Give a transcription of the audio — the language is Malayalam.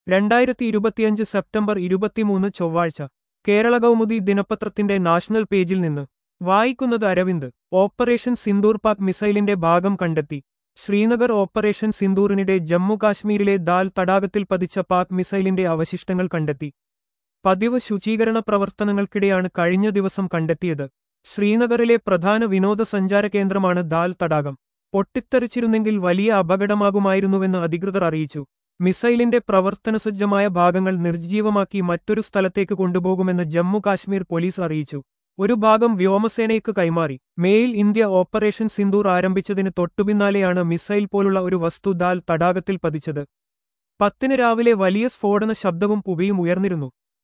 രണ്ടായിരത്തി ഇരുപത്തിയഞ്ച് സെപ്റ്റംബർ ഇരുപത്തിമൂന്ന് ചൊവ്വാഴ്ച കേരള കൗമുദി ദിനപത്രത്തിന്റെ നാഷണൽ പേജിൽ നിന്ന് വായിക്കുന്നത് അരവിന്ദ് ഓപ്പറേഷൻ സിന്ദൂർ പാക് മിസൈലിന്റെ ഭാഗം കണ്ടെത്തി ശ്രീനഗർ ഓപ്പറേഷൻ സിന്ദൂറിനിടെ ജമ്മു കാശ്മീരിലെ ദാൽ തടാകത്തിൽ പതിച്ച പാക് മിസൈലിന്റെ അവശിഷ്ടങ്ങൾ കണ്ടെത്തി പതിവ് ശുചീകരണ പ്രവർത്തനങ്ങൾക്കിടെയാണ് കഴിഞ്ഞ ദിവസം കണ്ടെത്തിയത് ശ്രീനഗറിലെ പ്രധാന വിനോദസഞ്ചാര കേന്ദ്രമാണ് ദാൽ തടാകം പൊട്ടിത്തെറിച്ചിരുന്നെങ്കിൽ വലിയ അപകടമാകുമായിരുന്നുവെന്ന് അധികൃതർ അറിയിച്ചു മിസൈലിന്റെ പ്രവർത്തനസജ്ജമായ ഭാഗങ്ങൾ നിർജ്ജീവമാക്കി മറ്റൊരു സ്ഥലത്തേക്ക് കൊണ്ടുപോകുമെന്ന് ജമ്മു കാശ്മീർ പോലീസ് അറിയിച്ചു ഒരു ഭാഗം വ്യോമസേനയ്ക്ക് കൈമാറി മേയിൽ ഇന്ത്യ ഓപ്പറേഷൻ സിന്ദൂർ ആരംഭിച്ചതിന് തൊട്ടുപിന്നാലെയാണ് മിസൈൽ പോലുള്ള ഒരു വസ്തു ദാൽ തടാകത്തിൽ പതിച്ചത് പത്തിന് രാവിലെ വലിയ സ്ഫോടന ശബ്ദവും പുകയും ഉയർന്നിരുന്നു